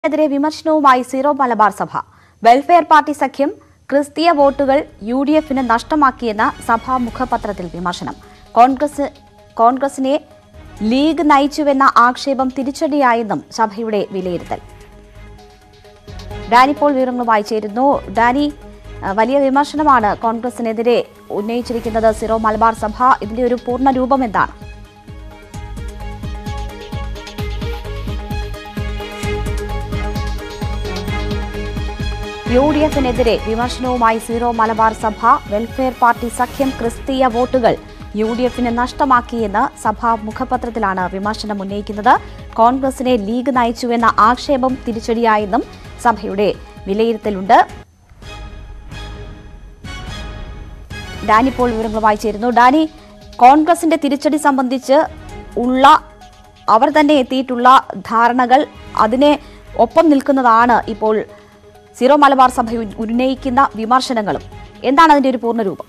എതിരെ വിമർശനവുമായി സീറോ മലബാർ സഭ വെൽഫെയർ പാർട്ടി സഖ്യം ക്രിസ്തീയ വോട്ടുകൾ യു ഡി എഫിന് നഷ്ടമാക്കിയെന്ന സഭാ മുഖപത്രത്തിൽ വിമർശനം കോൺഗ്രസ് കോൺഗ്രസിനെ ലീഗ് നയിച്ചുവെന്ന ആക്ഷേപം തിരിച്ചടിയായെന്നും സഭയുടെ വിലയിരുത്തൽ ഡാനി പോൾ വിവരങ്ങളുമായി ചേരുന്നു ഡാനി അഹ് വലിയ വിമർശനമാണ് കോൺഗ്രസിനെതിരെ ഉന്നയിച്ചിരിക്കുന്നത് സിറോ മലബാർ സഭ ഇതിന്റെ ഒരു പൂർണ്ണ രൂപം എന്താണ് യു ഡി എഫിനെതിരെ വിമർശനവുമായി സീറോ മലബാർ സഭ വെൽഫെയർ പാർട്ടി സഖ്യം ക്രിസ്തീയ വോട്ടുകൾ യു ഡി എഫിന് നഷ്ടമാക്കിയെന്ന് സഭാ മുഖപത്രത്തിലാണ് വിമർശനം ഉന്നയിക്കുന്നത് കോൺഗ്രസിനെ ലീഗ് നയിച്ചുവെന്ന ആക്ഷേപം തിരിച്ചടിയായെന്നും സഭയുടെ വിലയിരുത്തലുണ്ട് ഡാനി പോൾ വിവരങ്ങളുമായി ചേരുന്നു ഡാനി കോൺഗ്രസിന്റെ തിരിച്ചടി സംബന്ധിച്ച് ഉള്ള അവർ തന്നെ എത്തിയിട്ടുള്ള ധാരണകൾ അതിനെ ഒപ്പം നിൽക്കുന്നതാണ് ഇപ്പോൾ സീറോ മലബാർ സഭ ഉന്ന- ഉന്നയിക്കുന്ന വിമർശനങ്ങളും എന്താണ് അതിന്റെ ഒരു പൂർണ്ണ രൂപം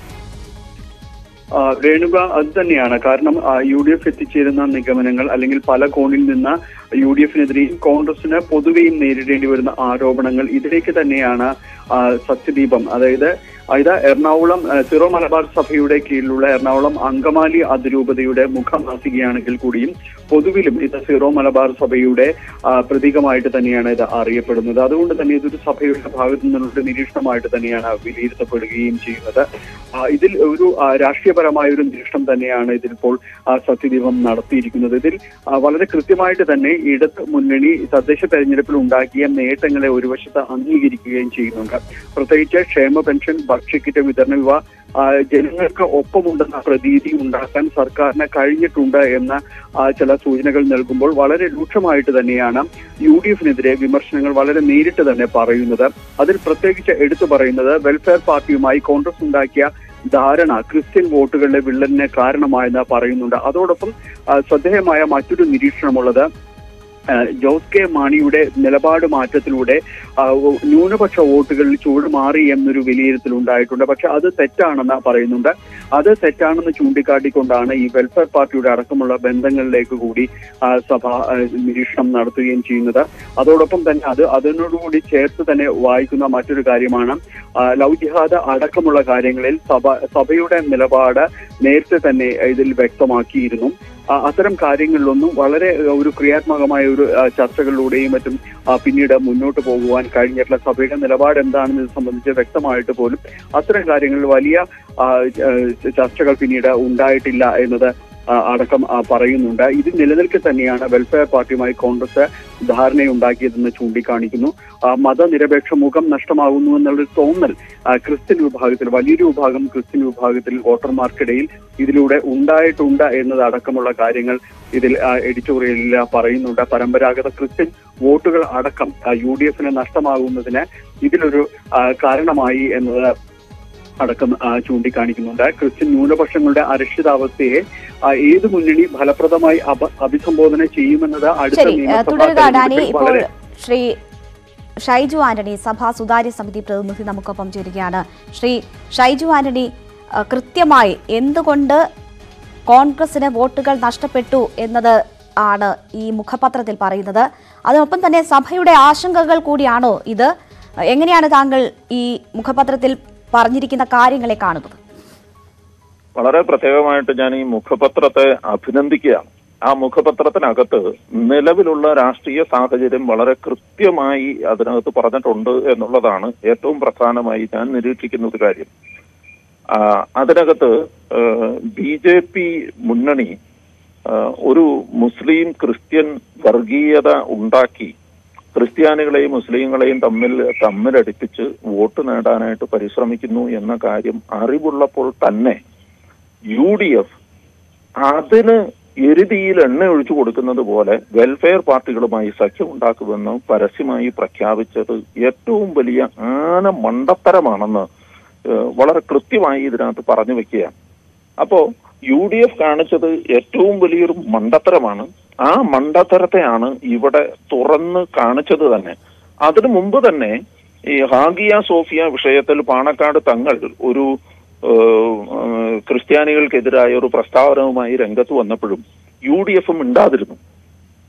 ആ, രേണുക അത് തന്നെയാണ് കാരണം യു ഡി എഫ് എത്തിച്ചേരുന്ന നിഗമനങ്ങൾ അല്ലെങ്കിൽ പല കോണിൽ നിന്ന് യു ഡി എഫിനെതിരെയും കോൺഗ്രസിന് പൊതുവെയും നേരിടേണ്ടി വരുന്ന ആരോപണങ്ങൾ ഇതിലേക്ക് തന്നെയാണ് ആ, സത്യദീപം അതായത് ഇത് എറണാകുളം ആ, സിറോ മലബാർ സഭയുടെ കീഴിലുള്ള എറണാകുളം അങ്കമാലി അതിരൂപതയുടെ മുഖമാസികയാണെങ്കിൽ കൂടിയും പൊതുവിലും ഇത് സിറോ മലബാർ സഭയുടെ ആ, പ്രതീകമായിട്ട് തന്നെയാണ് ഇത് അറിയപ്പെടുന്നത് അതുകൊണ്ട് തന്നെ ഇതൊരു സഭയുടെ ഭാഗത്തു നിന്നുള്ള നിരീക്ഷണമായിട്ട് തന്നെയാണ് വിലയിരുത്തപ്പെടുകയും ചെയ്യുന്നത് ആ, ഇതിൽ ഒരു ആ, രാഷ്ട്രീയപരമായ ഒരു നിരീക്ഷണം തന്നെയാണ് ഇതിലിപ്പോൾ ആ, സത്യദീപം നടത്തിയിരിക്കുന്നത് ഇതിൽ ആ, വളരെ കൃത്യമായിട്ട് തന്നെ ഇടത് മുന്നണി തദ്ദേശ തെരഞ്ഞെടുപ്പിൽ ഉണ്ടാക്കിയ നേട്ടങ്ങളെ ഒരു വശത്ത് അംഗീകരിക്കുകയും ചെയ്യുന്നുണ്ട് പ്രത്യേകിച്ച് ക്ഷേമ പെൻഷൻ ഭക്ഷ്യക്കിറ്റ് വിതരണ ഇവ ആ, ജനങ്ങൾക്ക് ഒപ്പമുണ്ടെന്ന പ്രതീതി ഉണ്ടാക്കാൻ സർക്കാരിന് കഴിഞ്ഞിട്ടുണ്ട് എന്ന ആ, ചില സൂചനകൾ നൽകുമ്പോൾ വളരെ രൂക്ഷമായിട്ട് തന്നെയാണ് യു ഡി എഫിനെതിരെ വിമർശനങ്ങൾ വളരെ നേരിട്ട് തന്നെ പറയുന്നത് അതിൽ പ്രത്യേകിച്ച് എടുത്തു പറയുന്നത് വെൽഫെയർ പാർട്ടിയുമായി കോൺഗ്രസ് ഉണ്ടാക്കിയ ധാരണ ക്രിസ്ത്യൻ വോട്ടുകളുടെ വിള്ളലിന് കാരണമായെന്ന് പറയുന്നുണ്ട് അതോടൊപ്പം ആ, ശ്രദ്ധേയമായ മറ്റൊരു നിരീക്ഷണമുള്ളത് ആ, ജോസ് കെ മാണിയുടെ നിലപാട് മാറ്റത്തിലൂടെ ആ, ഒ- ന്യൂനപക്ഷ വോട്ടുകളിൽ ചൂട് മാറി എന്നൊരു വിലയിരുത്തൽ ഉണ്ടായിട്ടുണ്ട് പക്ഷെ അത് തെറ്റാണെന്ന് പറയുന്നുണ്ട് അത് തെറ്റാണെന്ന് ചൂണ്ടിക്കാട്ടിക്കൊണ്ടാണ് ഈ വെൽഫെയർ പാർട്ടിയുടെ അടക്കമുള്ള ബന്ധങ്ങളിലേക്ക് കൂടി ആ, സഭ ആ, നിരീക്ഷണം നടത്തുകയും ചെയ്യുന്നത് അതോടൊപ്പം തന്നെ അത് അതിനോടുകൂടി ചേർത്ത് തന്നെ വായിക്കുന്ന മറ്റൊരു കാര്യമാണ് ആ, ലവ് ജിഹാദ് അടക്കമുള്ള കാര്യങ്ങളിൽ സഭ സഭയുടെ നിലപാട് നേരത്തെ തന്നെ ഇതിൽ വ്യക്തമാക്കിയിരുന്നു ആ, അത്തരം കാര്യങ്ങളിലൊന്നും വളരെ ഒരു ക്രിയാത്മകമായ ഒരു ആ, ചർച്ചകളിലൂടെയും മറ്റും ആ, പിന്നീട് മുന്നോട്ട് പോകുവാൻ കഴിഞ്ഞിട്ടുള്ള സഭയുടെ നിലപാട് എന്താണെന്ന് ഇത് സംബന്ധിച്ച് വ്യക്തമായിട്ട് പോലും അത്തരം കാര്യങ്ങളിൽ വലിയ ആ, ആ, ചർച്ചകൾ പിന്നീട് ഉണ്ടായിട്ടില്ല എന്നത് ആ, അടക്കം ആ, പറയുന്നുണ്ട് ഇത് നിലനിൽക്കെ തന്നെയാണ് വെൽഫെയർ പാർട്ടിയുമായി കോൺഗ്രസ് ധാരണയുണ്ടാക്കിയതെന്ന് ചൂണ്ടിക്കാണിക്കുന്നു ആ, മതനിരപേക്ഷ മുഖം നഷ്ടമാകുന്നു എന്നുള്ളൊരു തോന്നൽ ആ, ക്രിസ്ത്യൻ വിഭാഗത്തിൽ വലിയൊരു വിഭാഗം ക്രിസ്ത്യൻ വിഭാഗത്തിൽ വോട്ടർമാർക്കിടയിൽ ഇതിലൂടെ ഉണ്ടായിട്ടുണ്ട് എന്നതടക്കമുള്ള കാര്യങ്ങൾ ഇതിൽ ആ, എഡിറ്റോറിയലിൽ പറയുന്നുണ്ട് പരമ്പരാഗത ക്രിസ്ത്യൻ വോട്ടുകൾ അടക്കം യു ഡി എഫിന് നഷ്ടമാകുന്നതിന് ഇതിലൊരു ആ, കാരണമായി എന്നത് അടക്കം ആ, ചൂണ്ടിക്കാണിക്കുന്നുണ്ട് ക്രിസ്ത്യൻ ന്യൂനപക്ഷങ്ങളുടെ അരക്ഷിതാവസ്ഥയെ ആ, ഏത് മുന്നണി ഫലപ്രദമായി അപ- അഭിസംബോധന ചെയ്യുമെന്നത് അടുത്ത ശരി ഏഹ് നിയമസഭാ തുടരുക ഡാനി തെരഞ്ഞെടുപ്പിൽ ഇപ്പോൾ വളരെ ശ്രീ ഷൈജു ആന്റണി സഭാ സുതാര്യ സമിതി പ്രതിനിധി നമുക്കൊപ്പം ചേരുകയാണ് ശ്രീ ഷൈജു ആന്റണി ഏഹ് കൃത്യമായി എന്തുകൊണ്ട് കോൺഗ്രസിന് വോട്ടുകൾ നഷ്ടപ്പെട്ടു എന്നത് ആണ് ഈ മുഖപത്രത്തിൽ പറയുന്നത് അതിനൊപ്പം തന്നെ സഭയുടെ ആശങ്കകൾ കൂടിയാണോ ഇത് എങ്ങനെയാണ് താങ്കൾ ഈ മുഖപത്രത്തിൽ പറഞ്ഞിരിക്കുന്ന കാര്യങ്ങളെ കാണുന്നത് വളരെ പ്രത്യേകമായിട്ട് ഞാൻ ഈ മുഖപത്രത്തെ അഭിനന്ദിക്കുകയാണ് ആ മുഖപത്രത്തിനകത്ത് നിലവിലുള്ള രാഷ്ട്രീയ സാഹചര്യം വളരെ കൃത്യമായി അതിനകത്ത് പറഞ്ഞിട്ടുണ്ട് എന്നുള്ളതാണ് ഏറ്റവും പ്രധാനമായി ഞാൻ നിരീക്ഷിക്കുന്ന ഒരു കാര്യം ആ, അതിനകത്ത് ബി ജെ പി മുന്നണി ആ, ഒരു മുസ്ലിം ക്രിസ്ത്യൻ വർഗീയത ഉണ്ടാക്കി ക്രിസ്ത്യാനികളെയും മുസ്ലിങ്ങളെയും തമ്മിൽ തമ്മിലടിപ്പിച്ച് വോട്ട് നേടാനായിട്ട് പരിശ്രമിക്കുന്നു എന്ന കാര്യം അറിവുള്ളപ്പോൾ തന്നെ യു ഡി എഫ് അതിന് എരുതിയിൽ എണ്ണ ഒഴിച്ചു കൊടുക്കുന്നത് പോലെ വെൽഫെയർ പാർട്ടികളുമായി സഖ്യം ഉണ്ടാക്കുമെന്ന് പരസ്യമായി പ്രഖ്യാപിച്ചത് ഏറ്റവും വലിയ ആന മണ്ടത്തരമാണെന്ന് ഏഹ്, വളരെ കൃത്യമായി ഇതിനകത്ത് പറഞ്ഞു വെക്കുകയാണ് അപ്പോ യു ഡി എഫ് കാണിച്ചത് ഏറ്റവും വലിയൊരു മണ്ടത്തരമാണ് ആ മണ്ടത്തരത്തെയാണ് ഇവിടെ തുറന്ന് കാണിച്ചത് തന്നെ അതിനു മുമ്പ് തന്നെ ഈ ഹാഗിയ സോഫിയ വിഷയത്തിൽ പാണക്കാട് തങ്ങൾ ഒരു ഏഹ്, ഏഹ്, ക്രിസ്ത്യാനികൾക്കെതിരായ ഒരു പ്രസ്താവനവുമായി രംഗത്ത് വന്നപ്പോഴും യു ഡി എഫും മിണ്ടാതിരുന്നു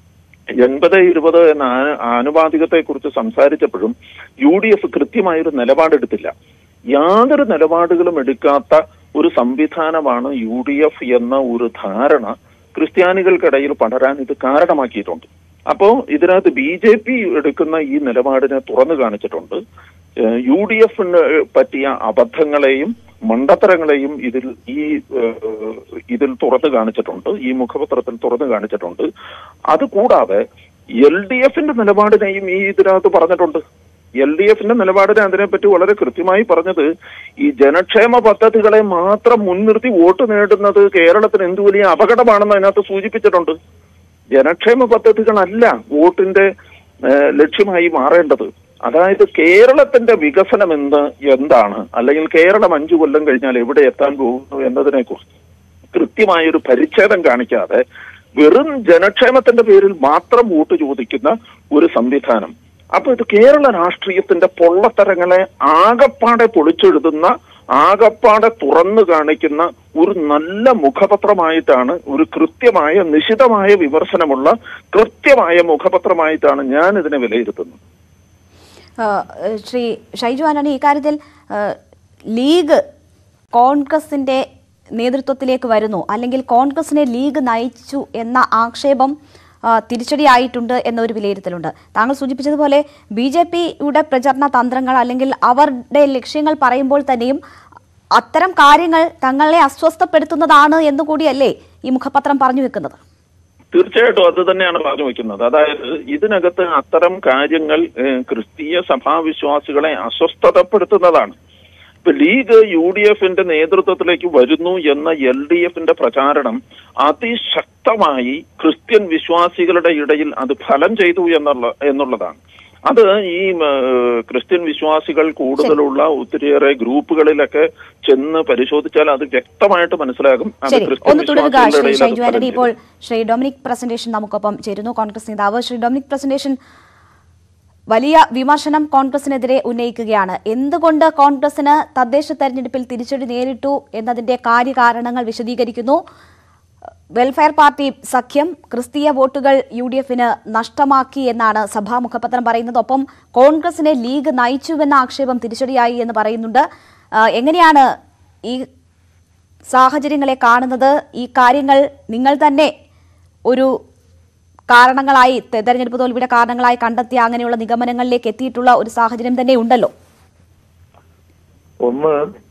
എൺപത് ഇരുപത് എന്ന ആ- ആനുപാതികത്തെ കുറിച്ച് സംസാരിച്ചപ്പോഴും യു ഡി എഫ് കൃത്യമായൊരു നിലപാടെടുത്തില്ല യാതൊരു നിലപാടുകളും എടുക്കാത്ത ഒരു സംവിധാനമാണ് യു ഡി എഫ് എന്ന ഒരു ധാരണ ക്രിസ്ത്യാനികൾക്കിടയിൽ പടരാൻ ഇത് കാരണമാക്കിയിട്ടുണ്ട് അപ്പോ ഇതിനകത്ത് ബി ജെ പി എടുക്കുന്ന ഈ നിലപാടിനെ തുറന്നു കാണിച്ചിട്ടുണ്ട് ഏഹ് യു ഡി എഫിന് പറ്റിയ അബദ്ധങ്ങളെയും മണ്ടത്തരങ്ങളെയും ഇതിൽ ഈ ഏഹ്, ഇതിൽ തുറന്നു കാണിച്ചിട്ടുണ്ട് ഈ മുഖപത്രത്തിൽ തുറന്നു കാണിച്ചിട്ടുണ്ട് അതുകൂടാതെ എൽ ഡി എഫിന്റെ നിലപാടിനെയും ഈ ഇതിനകത്ത് പറഞ്ഞിട്ടുണ്ട് എൽ ഡി എഫിന്റെ നിലപാടിനെ അതിനെപ്പറ്റി വളരെ കൃത്യമായി പറഞ്ഞത് ഈ ജനക്ഷേമ പദ്ധതികളെ മാത്രം മുൻനിർത്തി വോട്ട് നേടുന്നത് കേരളത്തിന് എന്ത് വലിയ അപകടമാണെന്ന് അതിനകത്ത് സൂചിപ്പിച്ചിട്ടുണ്ട് ജനക്ഷേമ പദ്ധതികളല്ല വോട്ടിന്റെ ഏഹ്, ലക്ഷ്യമായി മാറേണ്ടത് അതായത് കേരളത്തിന്റെ വികസനം എന്ത് എന്താണ് അല്ലെങ്കിൽ കേരളം അഞ്ചു കൊല്ലം കഴിഞ്ഞാൽ എവിടെ എത്താൻ പോകുന്നു എന്നതിനെ കുറിച്ച് കൃത്യമായൊരു പരിച്ഛേദം കാണിക്കാതെ വെറും ജനക്ഷേമത്തിന്റെ പേരിൽ മാത്രം വോട്ട് ചോദിക്കുന്ന ഒരു സംവിധാനം അപ്പൊ ഇത് കേരള രാഷ്ട്രീയത്തിന്റെ പൊള്ളത്തരങ്ങളെ ആകപ്പാടെ പൊളിച്ചെഴുതുന്ന ആകപ്പാടെ തുറന്നു കാണിക്കുന്ന ഒരു നല്ല മുഖപത്രമായിട്ടാണ് ഒരു കൃത്യമായ നിശിതമായ വിമർശനമുള്ള കൃത്യമായ മുഖപത്രമായിട്ടാണ് ഞാൻ ഇതിനെ വിലയിരുത്തുന്നത് ആ, ശ്രീ ഷൈജു ആന്റണി ഇക്കാര്യത്തിൽ ആ, ലീഗ് കോൺഗ്രസിന്റെ നേതൃത്വത്തിലേക്ക് വരുന്നു അല്ലെങ്കിൽ കോൺഗ്രസിനെ ലീഗ് നയിച്ചു എന്ന ആക്ഷേപം ആ, തിരിച്ചടിയായിട്ടുണ്ട് എന്നൊരു വിലയിരുത്തലുണ്ട് താങ്കൾ സൂചിപ്പിച്ചതുപോലെ ബി ജെ പിയുടെ പ്രചരണ തന്ത്രങ്ങൾ അല്ലെങ്കിൽ അവരുടെ ലക്ഷ്യങ്ങൾ പറയുമ്പോൾ തന്നെയും അത്തരം കാര്യങ്ങൾ തങ്ങളെ അസ്വസ്ഥപ്പെടുത്തുന്നതാണ് എന്നുകൂടിയല്ലേ ഈ മുഖപത്രം പറഞ്ഞു വെക്കുന്നത് തീർച്ചയായിട്ടും അത് തന്നെയാണ് പറഞ്ഞു വെക്കുന്നത് അതായത് ഇതിനകത്ത് അത്തരം കാര്യങ്ങൾ ഏഹ്, ക്രിസ്തീയ സഭാവിശ്വാസികളെ അസ്വസ്ഥതപ്പെടുത്തുന്നതാണ് ഇപ്പൊ ലീഗ് യു ഡി എഫിന്റെ നേതൃത്വത്തിലേക്ക് വരുന്നു എന്ന എൽ ഡി എഫിന്റെ പ്രചാരണം അതിശക്തമായി ക്രിസ്ത്യൻ വിശ്വാസികളുടെ ഇടയിൽ അത് ഫലം ചെയ്തു എന്നുള്ള എന്നുള്ളതാണ് അത് ഈ ഏഹ്, ക്രിസ്ത്യൻ വിശ്വാസികൾ കൂടുതലുള്ള ഒത്തിരിയേറെ ഗ്രൂപ്പുകളിലൊക്കെ ചെന്ന് പരിശോധിച്ചാൽ അത് വ്യക്തമായിട്ട് മനസ്സിലാകും അത് ശരി ക്രിസ്ത്യൻ ഒന്ന് തുടരുക വിശ്വാസികളുടെ ശ്രീ ഇടയിൽ അത് ഷൈജു ഫലം ആന്റണി ചെയ്തു. ഇപ്പോൾ ശ്രീ ഡൊമിനിക് പ്രസന്റേഷൻ നമുക്കൊപ്പം ചേരുന്നു കോൺഗ്രസ് നേതാവ് ശ്രീ ഡൊമിനിക് പ്രസന്റേഷൻ വലിയ വിമർശനം കോൺഗ്രസിനെതിരെ ഉന്നയിക്കുകയാണ് എന്തുകൊണ്ട് കോൺഗ്രസിന് തദ്ദേശ തെരഞ്ഞെടുപ്പിൽ തിരിച്ചടി നേരിട്ടു എന്നതിന്റെ കാര്യകാരണങ്ങൾ വിശദീകരിക്കുന്നു വെൽഫെയർ പാർട്ടി സഖ്യം ക്രിസ്തീയ വോട്ടുകൾ യു ഡി എഫിന് നഷ്ടമാക്കി എന്നാണ് സഭാ മുഖപത്രം പറയുന്നത് ഒപ്പം കോൺഗ്രസിനെ ലീഗ് നയിച്ചുവെന്ന ആക്ഷേപം തിരിച്ചടിയായി എന്ന് പറയുന്നുണ്ട് ആ, എങ്ങനെയാണ് ഈ സാഹചര്യങ്ങളെ കാണുന്നത് ഈ കാര്യങ്ങൾ നിങ്ങൾ തന്നെ ഒരു കാരണങ്ങളായി തെ- തെരഞ്ഞെടുപ്പ് തോൽവിയുടെ കാരണങ്ങളായി കണ്ടെത്തിയ അങ്ങനെയുള്ള നിഗമനങ്ങളിലേക്ക് എത്തിയിട്ടുള്ള ഒരു സാഹചര്യം തന്നെ ഉണ്ടല്ലോ ഒന്ന്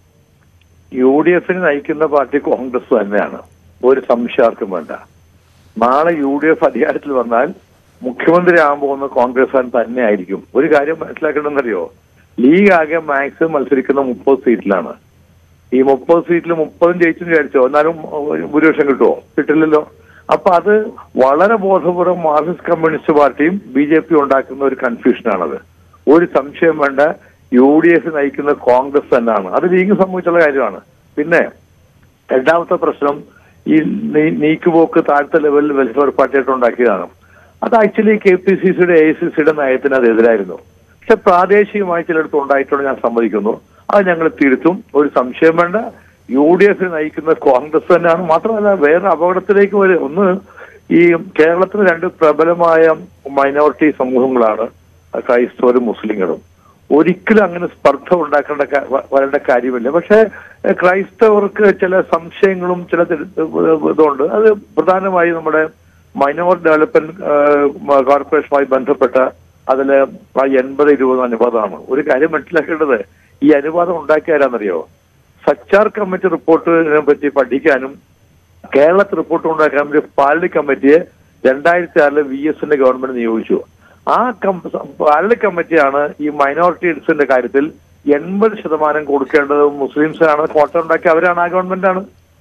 യു ഡി എഫിന് നയിക്കുന്ന പാർട്ടി കോൺഗ്രസ് തന്നെയാണ് ഒരു സംശയാർക്കും വേണ്ട നാളെ യു ഡി എഫ് അധികാരത്തിൽ വന്നാൽ മുഖ്യമന്ത്രി ആകാൻ പോകുന്ന കോൺഗ്രസ് തന്നെ ആയിരിക്കും ഒരു കാര്യം മനസ്സിലാക്കണമെന്നറിയോ ലീഗ് ആകെ മാക്സിമം മത്സരിക്കുന്ന മുപ്പത് സീറ്റിലാണ് ഈ മുപ്പത് സീറ്റിൽ മുപ്പതും ജയിച്ചെന്ന് വിചാരിച്ചോ എന്നാലും ഒരു ഭൂരിപക്ഷം കിട്ടുമോ കിട്ടില്ലല്ലോ അപ്പൊ അത് വളരെ ബോധപൂർവ്വം മാർക്സിസ്റ്റ് കമ്മ്യൂണിസ്റ്റ് പാർട്ടിയും ബി ജെ പി ഉണ്ടാക്കുന്ന ഒരു കൺഫ്യൂഷനാണത് ഒരു സംശയം വേണ്ട യു ഡി എഫ് നയിക്കുന്ന കോൺഗ്രസ് തന്നെയാണ് അത് ലീഗ് സംബന്ധിച്ചുള്ള കാര്യമാണ് പിന്നെ രണ്ടാമത്തെ പ്രശ്നം ഈ നീ- നീക്കുപോക്ക് താഴത്തെ ലെവലിൽ വെൽഫെയർ പാർട്ടിയായിട്ട് ഉണ്ടാക്കിയതാണ് അത് ആക്ച്വലി കെ പി സി സിയുടെ എ സി സിയുടെ നയത്തിന് അത് എതിരായിരുന്നു പക്ഷെ പ്രാദേശികമായി ചിലയിടത്ത് ഉണ്ടായിട്ടുണ്ട് ഞാൻ സമ്മതിക്കുന്നു അത് ഞങ്ങൾ തിരുത്തും ഒരു സംശയം വേണ്ട യു ഡി എഫ് നയിക്കുന്ന കോൺഗ്രസ് തന്നെയാണ് മാത്രമല്ല വേറെ അപകടത്തിലേക്ക് വരും ഒന്ന് ഈ കേരളത്തിൽ രണ്ട് പ്രബലമായ മൈനോറിറ്റി സമൂഹങ്ങളാണ് ക്രൈസ്തവരും മുസ്ലിങ്ങളും ഒരിക്കലും അങ്ങനെ സ്പർദ്ധ ഉണ്ടാക്കേണ്ട ക- വ- വരേണ്ട കാര്യമില്ല പക്ഷെ എഹ്, ക്രൈസ്തവർക്ക് ചില സംശയങ്ങളും ചില തി- ഇതുണ്ട് അത് പ്രധാനമായി നമ്മുടെ മൈനോറിറ്റി ഡെവലപ്മെന്റ് ഏഹ്, കോർപ്പറേഷനുമായി ബന്ധപ്പെട്ട അതില് ആ എൺപത് ഇരുപത് അനുപാതമാണ് ഒരു കാര്യം മനസ്സിലാക്കേണ്ടത് ഈ അനുപാതം ഉണ്ടാക്കിയാരാന്നറിയോ സച്ചാർ കമ്മിറ്റി റിപ്പോർട്ടിനെ പറ്റി പഠിക്കാനും കേരളത്തിൽ റിപ്പോർട്ട് ഉണ്ടാക്കാൻ വേണ്ടി പാലി കമ്മിറ്റിയെ രണ്ടായിരത്തി ആറില് വി എസിന്റെ ഗവൺമെന്റ് നിയോഗിച്ചു ആ കം- പാലി കമ്മിറ്റിയാണ് ഈ മൈനോറിറ്റീസിന്റെ കാര്യത്തിൽ എൺപത് ശതമാനം കൊടുക്കേണ്ടത് മുസ്ലിംസിനാണ് കോട്ട ഉണ്ടാക്കി അവരാണ് ആ ഗവൺമെന്റാണ്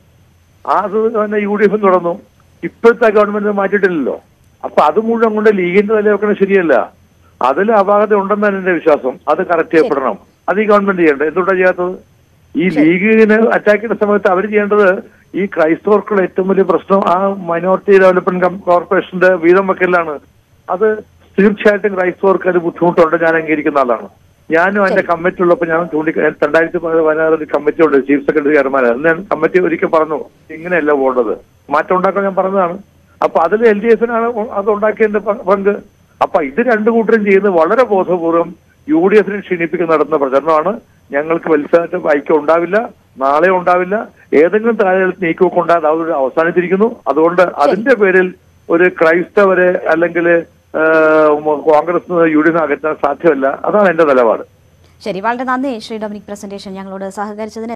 ആ അത് തന്നെ യു ഡി എഫും തുടർന്നു ഇപ്പോഴത്തെ ഗവൺമെന്റ് മാറ്റിയിട്ടില്ലല്ലോ അപ്പൊ അത് മുഴുവൻ കൊണ്ട് ലീഗിന്റെ തല വെക്കണത് ശരിയല്ല അതിൽ അപാകത ഉണ്ടെന്നാണ് എന്റെ വിശ്വാസം അത് കറക്റ്റ് ചെയ്യപ്പെടണം അത് ഈ ഗവൺമെന്റ് ചെയ്യേണ്ടത് എന്തുകൊണ്ടാണ് ചെയ്യാത്തത് ഈ ലീഗിന് അറ്റാക്ക് ചെയ്യുന്ന സമയത്ത് അവർ ചെയ്യേണ്ടത് ഈ ക്രൈസ്തവർക്കുള്ള ഏറ്റവും വലിയ പ്രശ്നം ആ മൈനോറിറ്റി ഡെവലപ്മെന്റ് കം- കോർപ്പറേഷന്റെ വീതം വെക്കലാണ് അത് തീർച്ചയായിട്ടും ക്രൈസ്തവർക്ക് അത് ബുദ്ധിമുട്ടുണ്ട് ഞാൻ അംഗീകരിക്കുന്ന ആളാണ് ഞാനും അതിന്റെ കമ്മിറ്റി ഉള്ളപ്പോൾ ഞാൻ ചൂണ്ടി രണ്ടായിരത്തി പതിനാറ് ഒരു കമ്മിറ്റി ഉണ്ട് ചീഫ് സെക്രട്ടറി ചെയർമാൻ അന്ന് ഞാൻ കമ്മിറ്റി ഒരിക്കൽ പറഞ്ഞു ഇങ്ങനെയല്ല പോകേണ്ടത് മാറ്റം ഉണ്ടാക്കാൻ ഞാൻ പറഞ്ഞതാണ് അപ്പൊ അതിൽ എൽ ഡി എഫിനാണ് അത് ഉണ്ടാക്കിയതിന്റെ പ- പങ്ക് അപ്പൊ ഇത് രണ്ടു കൂട്ടരും ചെയ്യുന്നത് വളരെ ബോധപൂർവം യു ഡി എഫിനെ ക്ഷീണിപ്പിക്കാൻ നടത്തുന്ന പ്രചരണമാണ് ഞങ്ങൾക്ക് വലുതായിട്ട് ഐക്യം ഉണ്ടാവില്ല നാളെ ഉണ്ടാവില്ല ഏതെങ്കിലും താഴെ നീക്കമൊക്കെ ഉണ്ടാകാതെ അവർ അവസാനിച്ചിരിക്കുന്നു അതുകൊണ്ട് അതിന്റെ പേരിൽ ഒരു ക്രൈസ്തവരെ അല്ലെങ്കിൽ കോൺഗ്രസ് യു ഡി എഫ് അകറ്റാൻ സാധ്യമല്ല അതാണ് എന്റെ നിലപാട് ശരി വളരെ നന്ദി ശ്രീ ഡൊമിനിക് പ്രസന്റേഷൻ ഞങ്ങളോട് സഹകരിച്ചതിന്